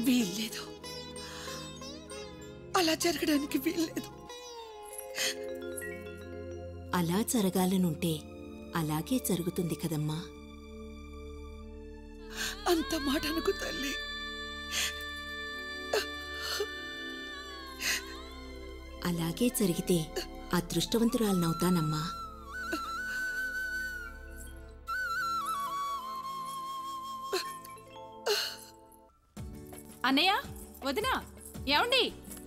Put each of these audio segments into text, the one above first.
వీల్లేదు అలా జరగడానికి వీల్లేదు అలా జరగాలనుంటే అలాగే జరుగుతుంది కదమ్మా అంత మాట అనుకు తల్లి అలాగే జరిగితే అదృష్టవంతురాలనవుతానమ్మా అన్నయ్య వదినా ఏమండి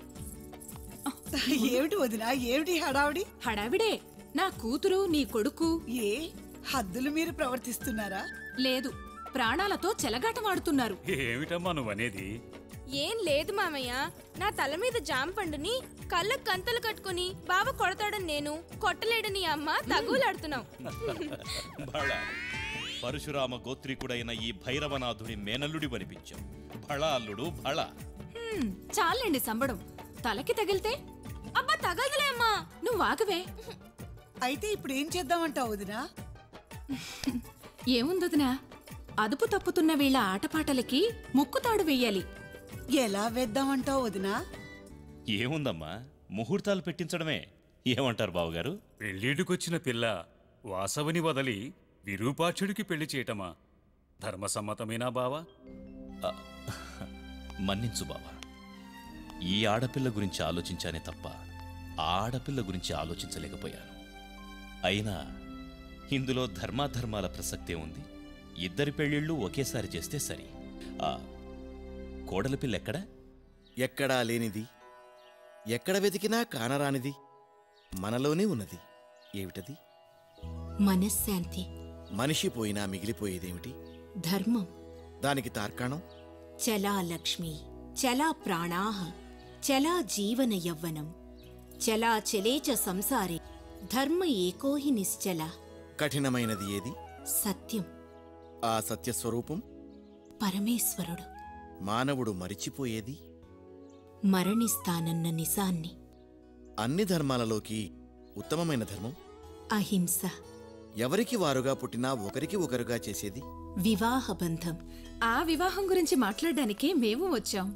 ఏమిటి వదినా ఏమిటి హడావుడి హడావిడే నా కూతురు నీ కొడుకు ఏ హద్దులు మీరు ప్రవర్తిస్తున్నారా లేదు ప్రాణాలతో చెలగాటమాడుతున్నారు ఏమిటమ్మా నువ్వనేది ఏం లేదు మామయ్య నా తల మీద జామ పండుని కళ్ళకు కంతలు కట్టుకుని బావ కొడతాడని నేను కొట్టలేడని అమ్మ తగులాడుతున్నావు బళ పరశురామ గోత్రికుడైన ఈ భైరవనాథుని మేనల్లుడి వనిపించాం బళ అల్లుడు బళ హ్మ్, చాలండి సంబడం తలకి తగిలితే అబ్బా తగలదులే అమ్మా నువ్వు ఆగవే అయితే ఇప్పుడు ఏం చేద్దామంటావు వదినా ఏముందొదినా అదుపు తప్పుతున్న వీళ్ళ ఆటపాటలకి ముక్కుతాడు వెయ్యాలి ఎలా వేద్దామంటావు వదినా ఏముందమ్మా ముహూర్తాలు పెట్టించడమే ఏమంటారు బావగారు పెళ్ళిడికొచ్చిన పిల్ల వాసవని వదలి విరూపాక్షుడికి పెళ్లి చేయటమా ధర్మసమ్మతమేనా బావా ఆ, మన్నించు బావా ఈ ఆడపిల్ల గురించి ఆలోచించానే తప్ప ఆ ఆడపిల్ల గురించి ఆలోచించలేకపోయాను అయినా ఇందులో ధర్మాధర్మాల ప్రసక్తే ఉంది ఇద్దరి పెళ్ళిళ్ళు ఒకేసారి చేస్తే సరి ఆ కోడలి పిల్ల ఎక్కడా ఎక్కడా లేనిది ఎక్కడ వెతికినా కానరానిది మనలోనే ఉన్నది ఏమిటది మనశ్శాంతి మనిషి పోయినా మిగిలిపోయేదేమిటి ధర్మం దానికి తార్కాణం చలా లక్ష్మి చలా ప్రాణాః చలా జీవన యవ్వనం చలా చలే చ సంసారే ధర్మ ఏకో హి నిశ్చల కఠినమైనది ఏది సత్యం ఆ సత్యస్వరూపం పరమేశ్వరుడు మానవుడు మరిచిపోయేది మరణిస్తానన్న నిజాన్ని అన్ని ధర్మాలలోకి ఉత్తమమైన ధర్మం అహింస ఎవరికి వారుగా పుట్టినా ఒకరికి ఒకరుగా చేసేది వివాహ బంధం ఆ వివాహం గురించి మాట్లాడడానికి మేము వచ్చాం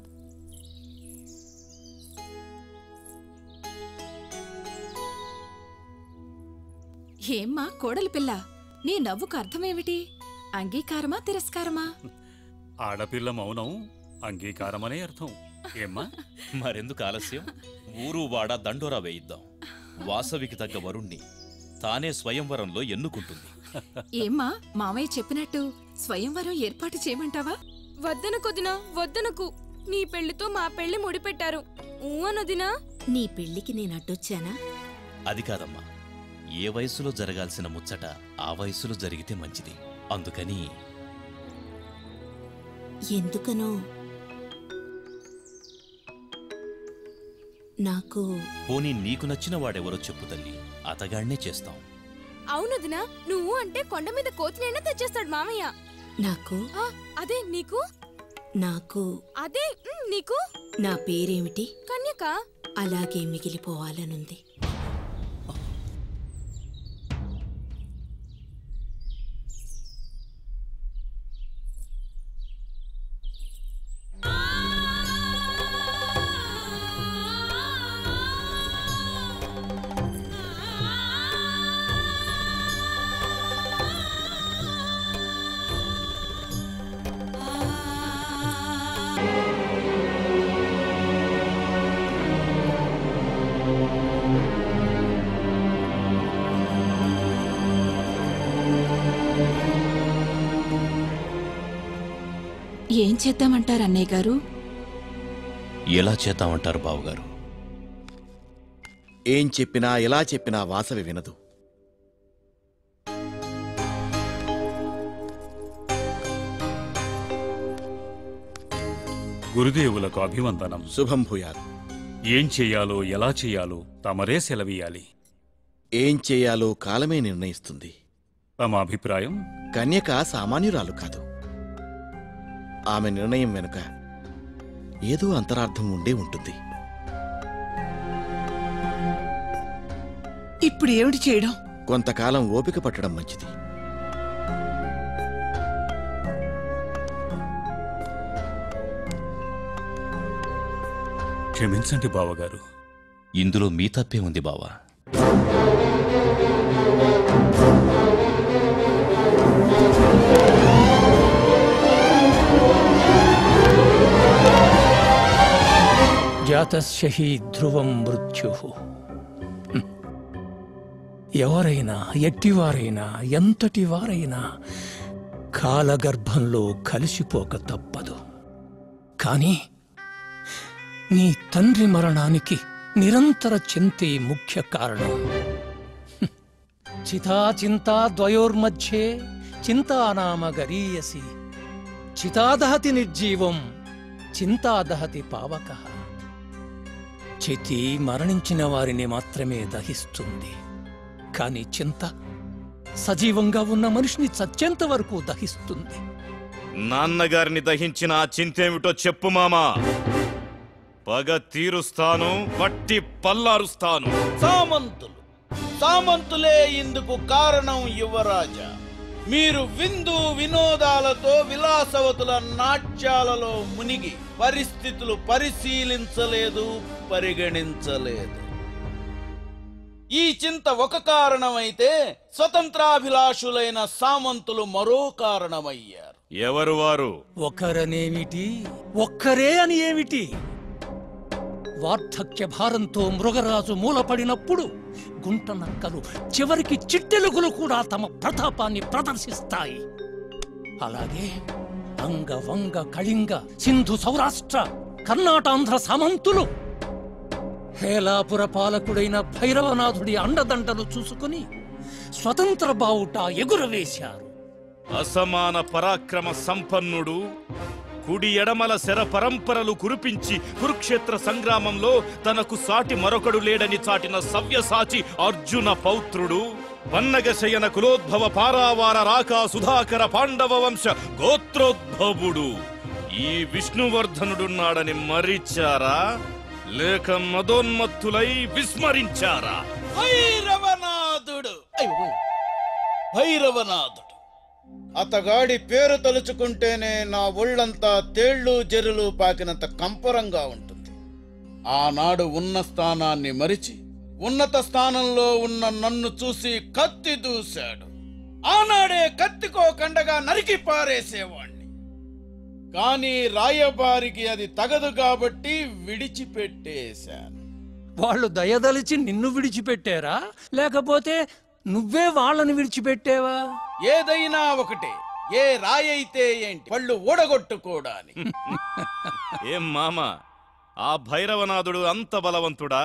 ఏమ్మా కోడలి పిల్ల నీ నవ్వుకు అర్థమేమిటి అంగీకారమా తిరస్కారమా ఆడపిల్ల మౌనం అంగీకారమనే అర్థం ఏమ్మా మరెందుకు ఆలస్యం ఊరు వాడ దండోరా వేయిద్దాం వాసవికి తగ్గ వరుణ్ణి తానే స్వయంవరంలో ఎన్నుకుంటుంది ఏమ్మా మామయ్య చెప్పినట్టు స్వయంవరం ఏర్పాటు చేయమంటావా వద్దనకొదినా వద్దనకు నీ పెళ్లితో మా పెళ్లి ముడిపెట్టారు ఊ అనొదినా నీ పెళ్లికి నేను అడ్డొచ్చానా అది కాదమ్మా ఏ వయసులో జరగాల్సిన ముచ్చట ఆ వయసులో జరిగితే మంచిది అందుకని ఎందుకనో నాకు పోనీ నీకు నచ్చిన వాడెవరో చెప్పు తల్లి అతగాడినే చేస్తాం అవునొదినా నువ్వు అంటే కొండ మీద కోతినైనా తెచ్చేస్తాడు మామయ్య నాకు ఆ, అదే నీకు నాకు అదే ఉమ్, నీకు నా పేరేమిటి కన్యక అలాగే మిగిలిపోవాలనుంది ఏం చేద్దామంటారు అన్నయ్య గారు ఎలా చేద్దామంటారు బావగారు ఏం చెప్పినా ఎలా చెప్పినా వాసవి వినదు గురుదేవులకు అభివందనం శుభం భూయాలు ఏం చెయ్యాలో ఎలా చెయ్యాలో తమరే సెలవీయాలి ఏం చేయాలో కాలమే నిర్ణయిస్తుంది తమ అభిప్రాయం కన్యక సామాన్యురాలు కాదు ఆమె నిర్ణయం వెనుక ఏదో అంతరార్థం ఉండే ఉంటుంది ఇప్పుడు ఏమిటి చేయడం కొంతకాలం ఓపిక పట్టడం మంచిది క్షమించండి బావగారు ఇందులో మీ తప్పే ఉంది బావా జాతస్య హి ధ్రువం మృత్యు హ్మ్. ఎవరైనా ఎట్టివారైనా ఎంతటి వారైనా కాలగర్భంలో కలిసిపోక తప్పదు కానీ నీ తండ్రి మరణానికి నిరంతర చింతే ముఖ్య కారణం హ్మ్. చితా చింతా ద్వయోర్మధ్యే చింతానామ గరీయసి చితాదహతి నిర్జీవం చింతాదహతి పావక చితి మరణించిన వారిని మాత్రమే దహిస్తుంది కానీ చింత సజీవంగా ఉన్న మనిషిని చచ్చేంత వరకు దహిస్తుంది నాన్నగారిని దహించిన ఆ చింతేమిటో చెప్పు మామా పగ తీరుస్తాను పట్టి పల్లారుస్తాను సామంతులు సామంతులే ఇందుకు కారణం యువరాజా మీరు విందు వినోదాలతో విలాసవతుల నాట్యాలలో మునిగి పరిస్థితులు పరిశీలించలేదు పరిగణించలేదు ఈ చింత ఒక కారణమైతే స్వతంత్రాభిలాషులైన సామంతులు మరో కారణమయ్యారు ఎవరు వారు ఒకరనేమిటి ఒక్కరే అని ఏమిటి వార్ధక్య భారంతో మృగరాజు మూలపడినప్పుడు గుంట నక్కలు చివరికి చిట్టెలుగులు కూడా తమ ప్రతాపాన్ని ప్రదర్శిస్తాయి అలాగే అంగ వంగ కళింగ సింధు సౌరాష్ట్ర కర్ణాటాంధ్ర సామంతులు హేలాపుర పాలకుడైన భైరవనాథుడి అండదండలు చూసుకుని స్వతంత్ర బావుట ఎగురవేశారు అసమాన పరాక్రమ సంపన్నుడు కుడి ఎడమల శర పరంపరలు కురిపించి కురుక్షేత్ర సంగ్రామంలో తనకు సాటి మరొకడు లేడని చాటిన సవ్యసాచి అర్జున పౌత్రుడు పన్నగ శయన కులోద్భవ పారావార రాకా సుధాకర పాండవ వంశ గోత్రోద్భవుడు ఈ విష్ణువర్ధనుడున్నాడని మరిచారా లేక మదోన్మత్తులై విస్మరించారా భైరవనాథుడు అయ్యో, భైరవనాథుడు అతగాడి పేరు తలుచుకుంటేనే నా ఒళ్ళంతా తేళ్లు జెరులు పాకినంత కంపరంగా ఉంటుంది ఆనాడు ఉన్న స్థానాన్ని మరిచి ఉన్నత స్థానంలో ఉన్న నన్ను చూసి కత్తి దూశాడు ఆనాడే కత్తికో కండగా నరికి పారేసేవాణ్ణి కానీ రాయబారికి అది తగదు కాబట్టి విడిచిపెట్టేశాను వాళ్ళు దయదలిచి నిన్ను విడిచిపెట్టారా లేకపోతే నువ్వే వాళ్ళని విడిచిపెట్టేవా ఏదైనా ఒకటే ఏ రాయైతే ఏంటి పళ్ళు ఊడగొట్టుకోవడానికి ఏం మామ ఆ భైరవనాథుడు అంత బలవంతుడా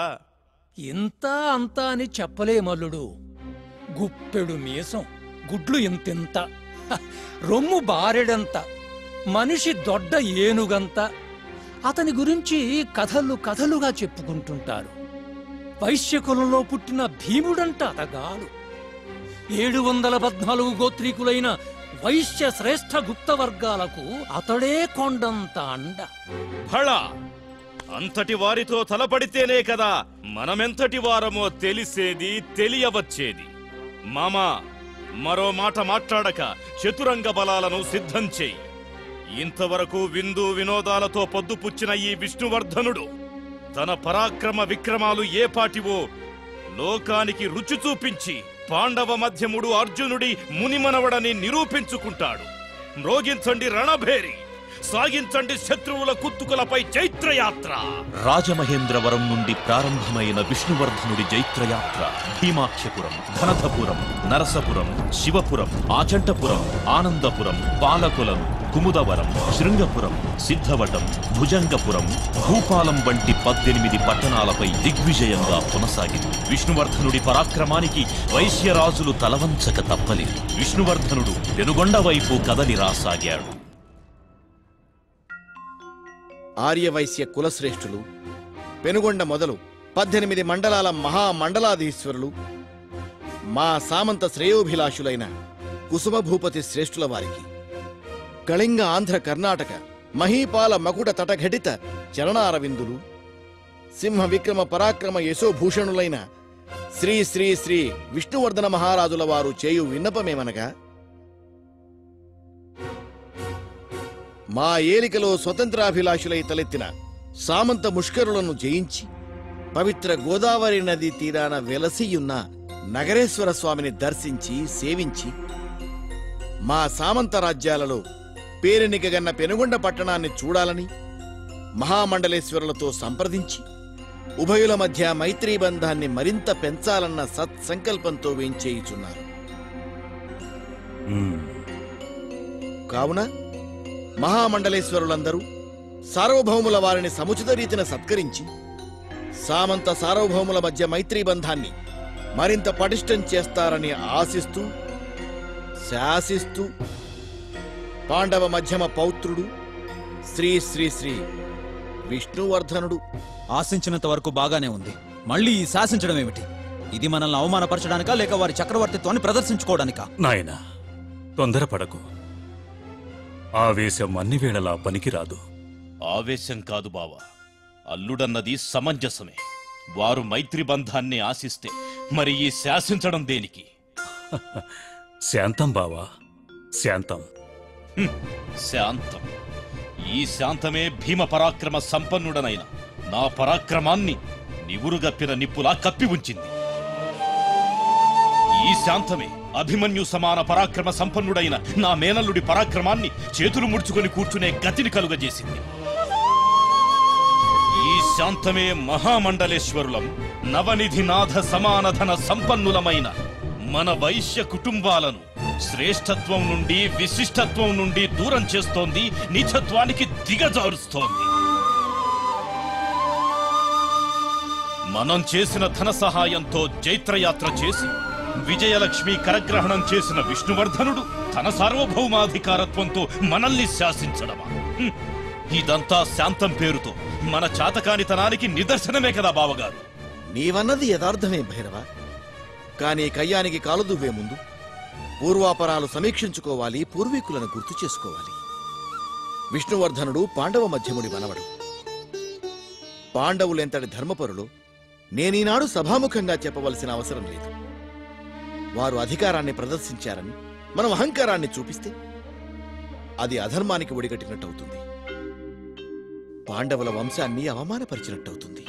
ఇంత అంత అని చెప్పలేమల్లుడు గుప్పెడు మీసం గుడ్లు ఇంతింత హ, రొమ్ము బారెడంత మనిషి దొడ్డ ఏనుగంత అతని గురించి కథలు కథలుగా చెప్పుకుంటుంటారు వైశ్యకులంలో పుట్టిన భీముడంట అతగాడు ఏడు వందల పద్నాలుగు గోత్రీకులైన వైశ్య శ్రేష్ఠ గుప్త వర్గాలకు అతడే కొండంత అండ ఫళ అంతటి వారితో తలపడితేనే కదా మనమెంతటి వారమో తెలిసేది తెలియవచ్చేది మామా మరో మాట మాట్లాడక చతురంగ బలాలను సిద్ధం చేయి ఇంతవరకు విందు వినోదాలతో పొద్దుపుచ్చిన ఈ విష్ణువర్ధనుడు తన పరాక్రమ విక్రమాలు ఏ పాటివో లోకానికి రుచి చూపించి పాండవ మధ్యముడు అర్జునుడి మునిమనవడని నిరూపించుకుంటాడు మ్రోగించండి రణభేరి సాగించండి శత్రువుల కుత్తుకలపై చైత్రయాత్ర రాజమహేంద్రవరం నుండి ప్రారంభమైన విష్ణువర్ధనుడి జైత్రయాత్ర భీమాఖ్యపురం ధనథపురం నరసపురం శివపురం ఆచంటపురం ఆనందపురం పాలకులం కుముదవరం శృంగపురం సిద్ధవటం భుజంగపురం భూపాలం వంటి పద్దెనిమిది పట్టణాలపై దిగ్విజయంగా కొనసాగింది విష్ణువర్ధనుడి పరాక్రమానికి వైశ్యరాజులు తలవంచక తప్పలేదు విష్ణువర్ధనుడు పెనుగొండ వైపు కదలి రాసాగాడు ఆర్యవైశ్య కులశ్రేష్ఠులు పెనుగొండ మొదలు పద్దెనిమిది మండలాల మహామండలాధీశ్వరులు మా సామంత శ్రేయోభిలాషులైన కుసుమభూపతి శ్రేష్ఠుల వారికి కళింగ ఆంధ్ర కర్ణాటక మహీపాల మకుట తటఘటిత చరణారవిందులు సింహ విక్రమ పరాక్రమ యశోభూషణులైన శ్రీ శ్రీ శ్రీ విష్ణువర్ధన మహారాజుల వారు చేయు విన్నపమేమనగా మా ఏలికలో స్వతంత్రాభిలాషులై తలెత్తిన సామంత ముష్కరులను జయించి పవిత్ర గోదావరి నది తీరాన వెలసియున్న నగరేశ్వర స్వామిని దర్శించి సేవించి మా సామంత రాజ్యాలలో పేరెనికగన్న పెనుగొండ పట్టణాన్ని చూడాలని మహామండలేశ్వరులతో సంప్రదించి ఉభయుల మధ్య మైత్రీ బంధాన్ని మరింత పెంచాలన్న సత్సంకల్పంతో వేంచేయుచున్నారు మ్మ్. కావున మహామండలేశ్వరులందరూ సార్వభౌముల వారిని సముచిత రీతిన సత్కరించి సామంత సార్వభౌముల మధ్య మైత్రీ బంధాన్ని మరింత పటిష్టం చేస్తారని ఆశిస్తూ శాసిస్తూ పాండవ మధ్యమ పౌత్రుడు శ్రీ శ్రీ శ్రీ విష్ణువర్ధనుడు ఆశించినంత వరకు బాగానే ఉంది మళ్ళీ ఈ శాసించడం ఏమిటి ఇది మనల్ని అవమానపరచడానికా లేక వారి చక్రవర్తిత్వాన్ని ప్రదర్శించుకోవడానికా నాయనా తొందరపడకు ఆవేశం అన్ని వేళలా పనికిరాదు ఆవేశం కాదు బావా అల్లుడన్నది సమంజసమే వారు మైత్రి బంధాన్ని ఆశిస్తే మరి ఈ శాసించడం దేనికి శాంతం బావా శాంతం హ్మ్, శాంతం ఈ శాంతమే భీమ పరాక్రమ సంపన్నుడనైన నా పరాక్రమాన్ని నివురుగప్పిన నిప్పులా కప్పి ఉంచింది ఈ శాంతమే అభిమన్యు సమాన పరాక్రమ సంపన్నుడైన నా మేనల్లుడి పరాక్రమాన్ని చేతులు ముడుచుకొని కూర్చునే గతిని కలుగజేసింది ఈ శాంతమే మహామండలేశ్వరులం నవనిధినాథ సమానధన సంపన్నులమైన మన వైశ్య కుటుంబాలను శ్రేష్టత్వం నుండి విశిష్టత్వం నుండి దూరం చేస్తోంది నిజత్వానికి దిగజారుస్తోంది మనం చేసిన ధన సహాయంతో జైత్రయాత్ర చేసి విజయలక్ష్మి కరగ్రహణం చేసిన విష్ణువర్ధనుడు తన సార్వభౌమాధికారత్వంతో మనల్ని శాసించడమా హ్మ్. ఇదంతా శాంతం పేరుతో మన చాతకానితనానికి నిదర్శనమే కదా బావగారు నీవన్నది యథార్థమే భైరవ కానీ కయ్యానికి కాలు దువ్వే ముందు పూర్వాపరాలు సమీక్షించుకోవాలి పూర్వీకులను గుర్తు చేసుకోవాలి విష్ణువర్ధనుడు పాండవ మధ్యముడి మనవడు పాండవులెంతటి ధర్మపరులు నేనీనాడు సభాముఖంగా చెప్పవలసిన అవసరం లేదు వారు అధికారాన్ని ప్రదర్శించారని మనం అహంకారాన్ని చూపిస్తే అది అధర్మానికి ఒడిగట్టినట్టవుతుంది పాండవుల వంశాన్ని అవమానపరిచినట్టవుతుంది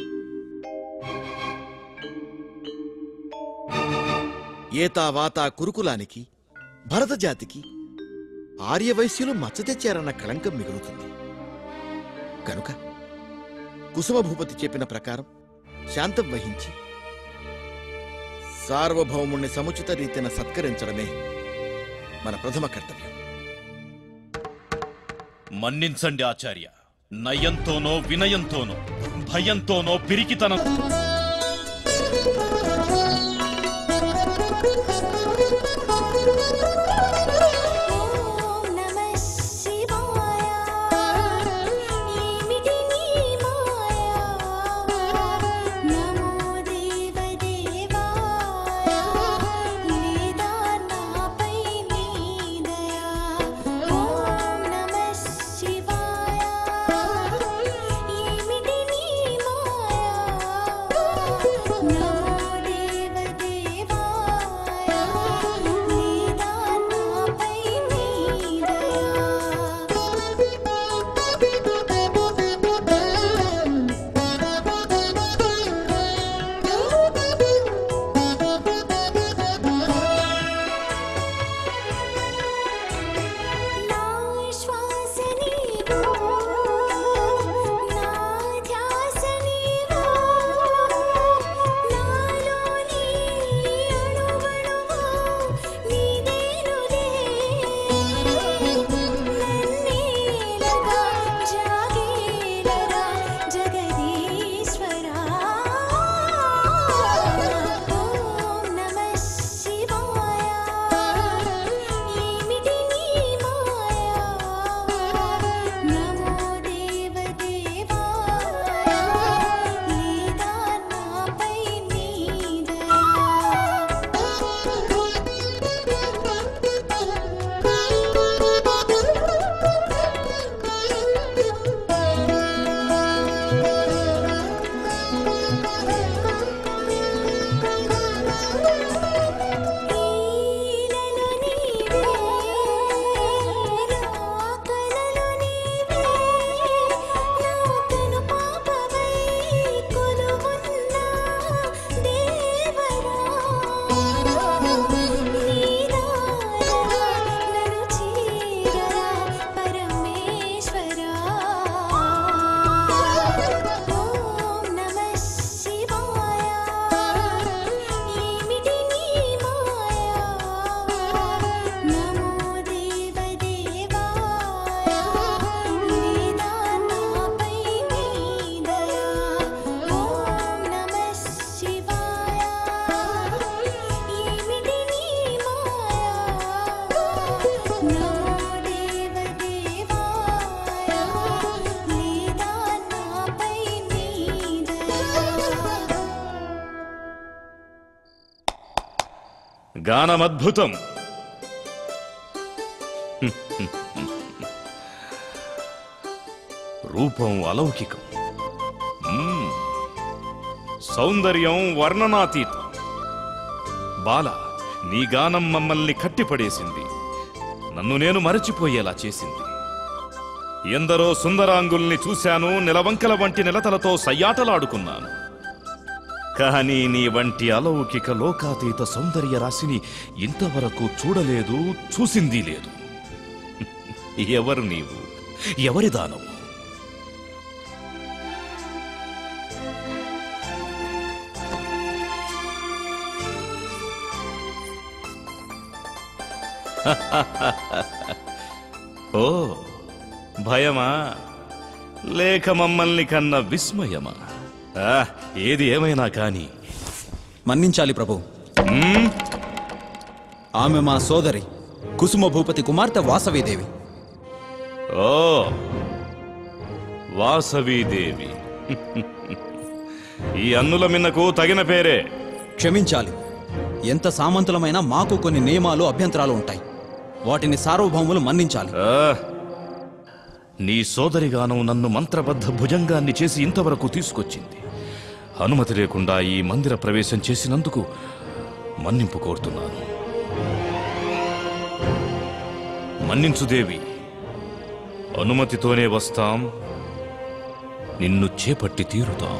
ఏతావాతా కురుకులానికి భరత జాతికి ఆర్యవైశ్యులు మచ్చ తెచ్చారన్న కళంకం మిగులుతుంది కనుక కుసుమభూపతి చెప్పిన ప్రకారం శాంతం వహించి సార్వభౌముణ్ణి సముచిత రీతిన సత్కరించడమే మన ప్రథమ కర్తవ్యం మన్నించండి ఆచార్య నయంతోనో వినయంతోనో భయంతోనో పిరికితనం శివాయ గానమద్భుతం రూపం అలౌకికం మ్మ్. సౌందర్యం వర్ణనాతీతం బాల నీ గానం మమ్మల్ని కట్టిపడేసింది నన్ను నేను మరచిపోయేలా చేసింది ఎందరో సుందరాంగుల్ని చూశాను నిలవంకల వంటి నిలతలతో సయ్యాటలాడుకున్నాను కానీ నీ వంటి అలౌకిక లోకాతీత సౌందర్య రాశిని ఇంతవరకు చూడలేదు చూసింది లేదు ఎవరు నీవు ఎవరి దానవు ఓ భయమా లేక మమ్మల్ని కన్న విస్మయమా ఆ, ఏది ఏమైనా కాని మన్నించాలి ప్రభు ఆమె మా సోదరి కుసుమ భూపతి కుమార్తె వాసవీదేవి ఓ వాసవీదేవి ఈ అన్నుల మిన్నకు తగిన పేరే క్షమించాలి ఎంత సామంతులమైనా మాకు కొన్ని నియమాలు అభ్యంతరాలు ఉంటాయి వాటిని సార్వభౌములు మన్నించాలి ఆ, నీ సోదరిగాను నన్ను మంత్రబద్ధ భుజంగాన్ని చేసి ఇంతవరకు తీసుకొచ్చింది అనుమతి లేకుండా ఈ మందిర ప్రవేశం చేసినందుకు మన్నింపు కోరుతున్నాను మన్నించు దేవి అనుమతితోనే వస్తాం నిన్ను చేపట్టి తీరుతాం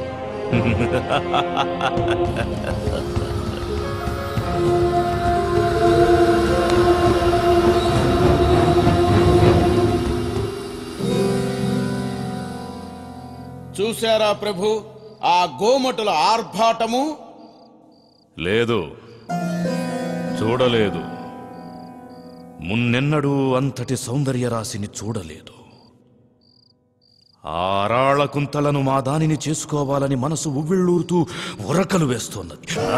చూశారా ప్రభు ఆ గోమటుల ఆర్భాటము లేదు చూడలేదు మున్నెన్నడూ అంతటి సౌందర్య రాశిని చూడలేదు ఆ అరాళ కుంతలను మా దానిని చేసుకోవాలని మనసు ఉవ్విళ్ళూరుతూ ఉరకలు వేస్తోన్నది ఆ!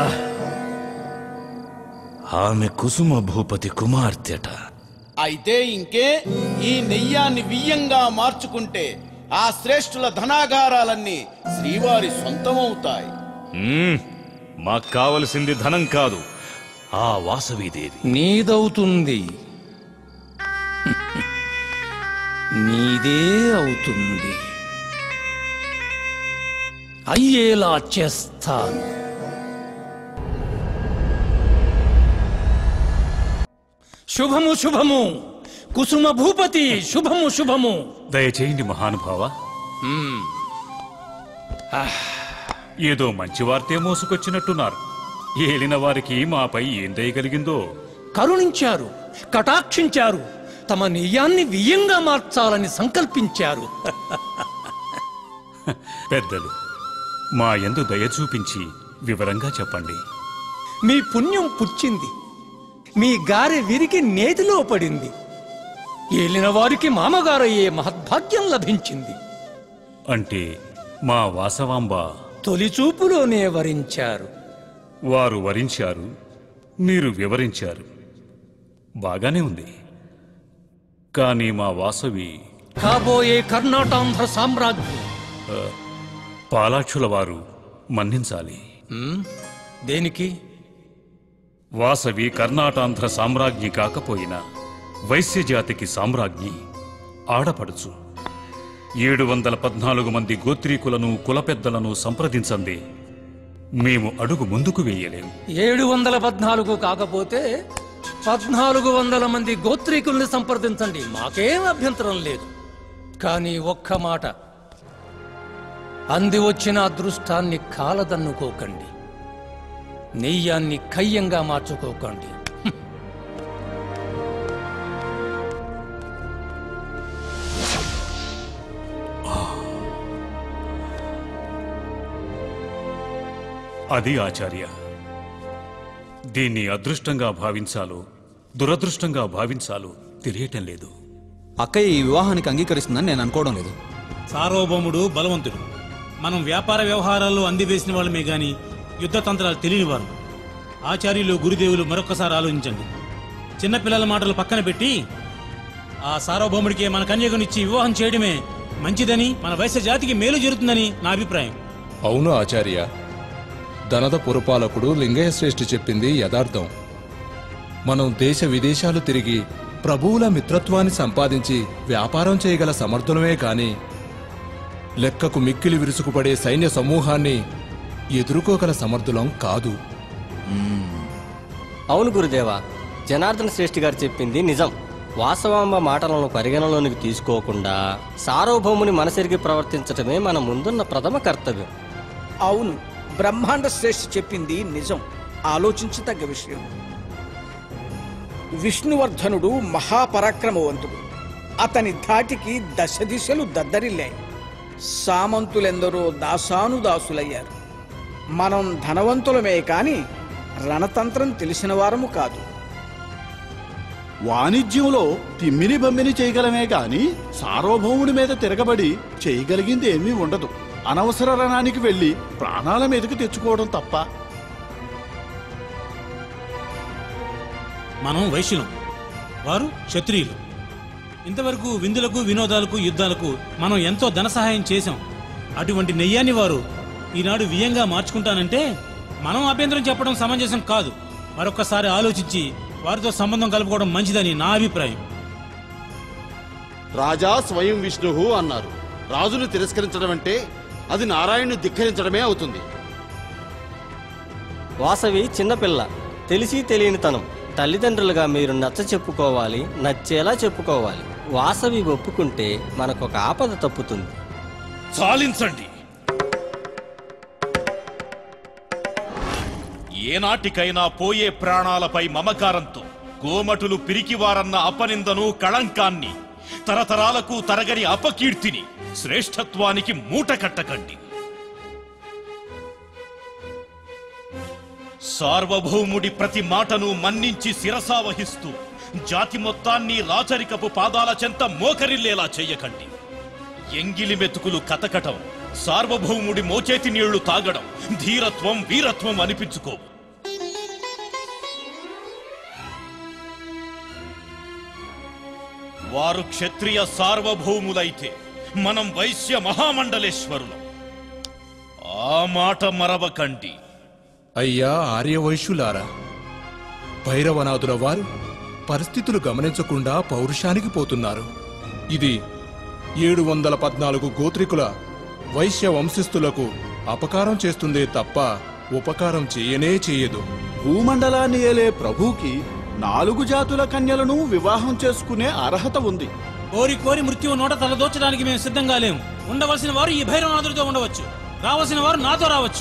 ఆమె కుసుమ భూపతి కుమార్తెట అయితే ఇంకే ఈ నెయ్యాన్ని వియ్యంగా మార్చుకుంటే ఆ శ్రేష్ఠుల ధనాగారాలన్నీ శ్రీవారి సొంతమవుతాయి మ్మ్. మాకు కావలసింది ధనం కాదు ఆ వాసవీదేవి నీదవుతుంది నీదే అవుతుంది అయ్యేలా చేస్తాను శుభము శుభము కుసుమ భూపతి శుభము శుభము దయచేయండి మహానుభావ ఏదో మంచి వార్తే మోసుకొచ్చినట్టున్నారు ఏలిన వారికి మాపై ఏం దయగలిగిందో కరుణించారు కటాక్షించారు తమ నెయ్యాన్ని వియ్యంగా మార్చాలని సంకల్పించారు పెద్దలు మా యందు దయ చూపించి వివరంగా చెప్పండి మీ పుణ్యం పుచ్చింది మీ గారె విరిగి నేతిలో పడింది ఏలిన వారికి మామగారయ్యే మహద్భాగ్యం లభించింది అంటే మా వాసవాంబ తొలి చూపులోనే వరించారు వారు వరించారు మీరు వివరించారు బాగానే ఉంది కానీ మా వాసవి కాబోయే కర్ణాటాంధ్ర సామ్రాజ్యం ఆ, పాలాక్షుల వారు మన్నించాలి ఉమ్, దేనికి వాసవి కర్ణాటాంధ్ర సామ్రాజ్ఞి కాకపోయినా వైశ్య జాతికి సామ్రాజ్ఞి ఆడపడుచు ఏడు వందల పద్నాలుగు మంది గోత్రీకులను కులపెద్దలను సంప్రదించందే మేము అడుగు ముందుకు వేయలేము ఏడు వందల పద్నాలుగు కాకపోతే పద్నాలుగు వందల మంది గోత్రీకుల్ని సంప్రదించండి మాకేం అభ్యంతరం లేదు కానీ ఒక్క మాట అంది వచ్చిన అదృష్టాన్ని కాలదన్నుకోకండి నెయ్యాన్ని కయ్యంగా మార్చుకోకండి అది ఆచార్య దీన్ని అదృష్టంగా భావించాలో దురదృష్టంగా భావించాలో తెలియటం లేదు అక్కయ్య ఈ వివాహానికి అంగీకరిస్తుందని నేను అనుకోవడం లేదు సార్వభౌముడు బలవంతుడు మనం వ్యాపార వ్యవహారాల్లో అందివేసిన వాళ్ళమే గాని యుద్ధ తంత్రాలు తెలియని వారు ఆచార్యులు గురుదేవులు మరొక్కసారి ఆలోచించండి చిన్నపిల్లల మాటలు పక్కన పెట్టి ఆ సార్వభౌముడికి మన కన్యకునిచ్చి వివాహం చేయడమే మంచిదని మన వైశ్య జాతికి మేలు జరుగుతుందని నా అభిప్రాయం అవును ఆచార్య ధనద పురపాలకుడు లింగయ్య శ్రేష్ఠి చెప్పింది యథార్థం మనం దేశ విదేశాలు తిరిగి ప్రభువుల మిత్రత్వాన్ని సంపాదించి వ్యాపారం చేయగల సమర్థులమే కాని లెక్కకు మిక్కిలి విరుసుకుపడే సైన్య సమూహాన్ని ఎదుర్కోగల సమర్థులం కాదు అవును గురుదేవా జనార్దన శ్రేష్ఠి గారు చెప్పింది నిజం వాసవాంబ మాటలను పరిగణలోనికి తీసుకోకుండా సార్వభౌముని మనసెరిగి ప్రవర్తించటమే మన ముందున్న ప్రథమ కర్తవ్యం అవును బ్రహ్మాండ శ్రేష్ఠ చెప్పింది నిజం ఆలోచించదగ్గ విషయం విష్ణువర్ధనుడు మహాపరాక్రమవంతుడు అతని ధాటికి దశ దిశలు దద్దరిల్లాయి సామంతులెందరో దాసానుదాసులయ్యారు మనం ధనవంతులమే కాని రణతంత్రం తెలిసిన వారము కాదు వాణిజ్యంలో తిమ్మిని బమ్మిని చేయగలమే గాని సార్వభౌముడి మీద తిరగబడి చేయగలిగింది ఏమీ ఉండదు అనవసర రణానికి వెళ్ళి ప్రాణాల మీదకి తెచ్చుకోవడం తప్ప మనం వైశ్యులం వారు క్షత్రియులు ఇంతవరకు విందులకు వినోదాలకు యుద్ధాలకు మనం ఎంతో ధన సహాయం చేశాం అటువంటి నెయ్యాన్ని వారు ఈనాడు వియంగా మార్చుకుంటానంటే మనం అభ్యంతరం చెప్పడం సమంజసం కాదు మరొక్కసారి ఆలోచించి వారితో సంబంధం కలుపుకోవడం మంచిదని నా అభిప్రాయం రాజా స్వయం విష్ణువు అన్నారు రాజును తిరస్కరించడం అంటే అది నారాయణ్ణి ధిక్కరించడమే అవుతుంది వాసవి చిన్నపిల్ల తెలిసి తెలియని తనం తల్లిదండ్రులుగా మీరు నచ్చ చెప్పుకోవాలి నచ్చేలా చెప్పుకోవాలి వాసవి ఒప్పుకుంటే మనకొక ఆపద తప్పుతుంది చాలించండి ఏనాటికైనా పోయే ప్రాణాలపై మమకారంతో గోమటులు పిరికివారన్న అపనిందను కళంకాన్ని తరతరాలకు తరగని అపకీర్తిని శ్రేష్ఠత్వానికి మూట కట్టకండి సార్వభౌముడి ప్రతి మాటను మన్నించి శిరసావహిస్తూ జాతి మొత్తాన్ని రాచరికపు పాదాల చెంత మోకరిల్లేలా చెయ్యకండి ఎంగిలి మెతుకులు కతకటం సార్వభౌముడి మోచేతి నీళ్లు తాగడం ధీరత్వం వీరత్వం అనిపించుకోవు వారు క్షత్రియ సార్వభౌములైతే మనం వైశ్య మహామండలేశ్వరులం ఆ మాట మరవకండి అయ్యా ఆర్యవైశ్యులారా భైరవనాథుల వారు పరిస్థితులు గమనించకుండా పౌరుషానికి పోతున్నారు ఇది ఏడు వందల పద్నాలుగు గోత్రికుల వైశ్య వంశస్థులకు అపకారం చేస్తుందే తప్ప ఉపకారం చేయనే చేయదు భూమండలాన్ని ఏలే ప్రభువుకి నాలుగు జాతుల కన్యలను వివాహం చేసుకునే అర్హత ఉంది కోరి కోరి మృత్యువు నోట తలదోచడానికి మేము సిద్ధంగా లేము ఉండవలసిన వారు ఈ భైరవనాథుడితో ఉండవచ్చు రావలసిన వారు నాతో రావచ్చు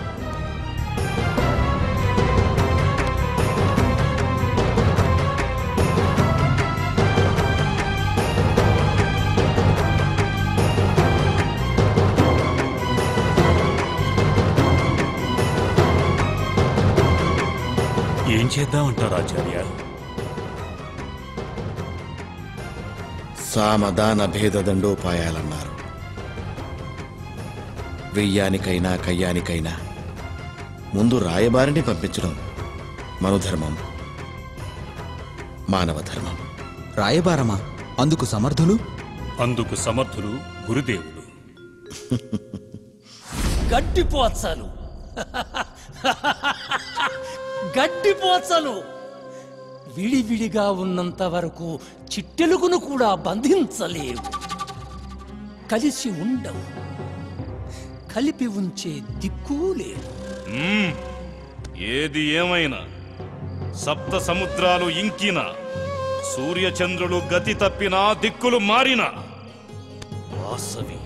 ఏం చేద్దామంటారు ఆచార్య సామదాన భేద దండోపాయాలన్నారు వెయ్యానికైనా కయ్యానికైనా ముందు రాయబారిని పంపించడం మనుధర్మం మానవ ధర్మం రాయబారమా అందుకు సమర్థులు అందుకు సమర్థులు గురుదేవులు గడ్డిపోత్సలు గడ్డిపోత్సలు విడివిడిగా ఉన్నంత వరకు చిట్టెలుగును కూడా బంధించలేవు కలిసి ఉండవు కలిపి ఉంచే దిక్కు లేదు మ్మ్. ఏది ఏమైనా సప్త సముద్రాలు ఇంకిన సూర్యచంద్రులు గతి తప్పినా దిక్కులు మారినా వాసవి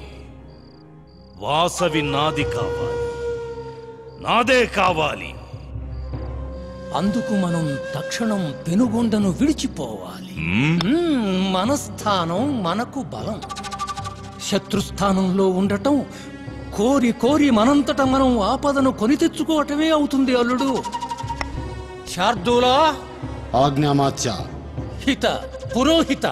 వాసవి నాది కావాలి నాదే కావాలి అందుకు మనం తక్షణం పెనుగొండను విడిచిపోవాలి మ్మ్, మన స్థానం మనకు బలం శత్రుస్థానంలో ఉండటం కోరి కోరి మనంతట మనం ఆపదను కొని తెచ్చుకోవటమే అవుతుంది అల్లుడు శార్దూలా ఆజ్ఞామాత్య హిత పురోహిత